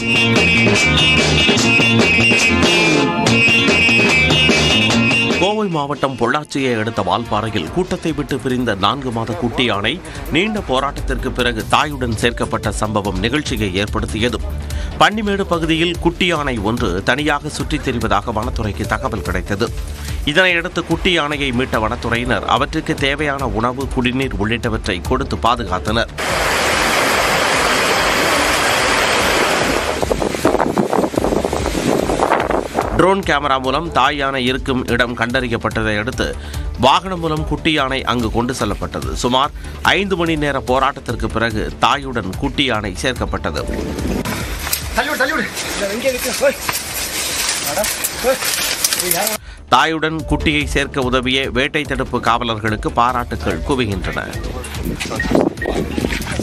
கோவை மாவட்டம் பொள்ளாச்சியை அடுத்த வால்பாறையில் கூட்டத்தை விட்டு பிரிந்த நான்கு மாத குட்டி யானை நீண்ட போராட்டத்திற்கு பிறகு தாயுடன் சேர்க்கப்பட்ட சம்பவம் நிகழ்ச்சியை ஏற்படுத்தியது பன்னிமேடு பகுதியில் குட்டி யானை ஒன்று தனியாக சுற்றித் திரிவதாக வனத்துறைக்கு தகவல் கிடைத்தது இதனையடுத்து குட்டி யானையை மீட்ட வனத்துறையினர் அவற்றுக்கு தேவையான உணவு குடிநீர் உள்ளிட்டவற்றை கொடுத்து பாதுகாத்தனர் ட்ரோன் கேமரா மூலம் தாய் யானை இருக்கும் இடம் கண்டறியப்பட்டதை அடுத்து வாகனம் மூலம் குட்டி யானை அங்கு கொண்டு செல்லப்பட்டது சுமார் ஐந்து மணி நேர போராட்டத்திற்கு பிறகு தாயுடன் குட்டி யானை சேர்க்கப்பட்டது தள்ளிவிடு தள்ளிவிடு இங்கே இருக்கு போய் அடா, போய். ஏய், யாரா? தாயுடன் குட்டியை சேர்க்க உதவிய வேட்டை தடுப்பு காவலர்களுக்கு பாராட்டுக்கள் குவிகின்றன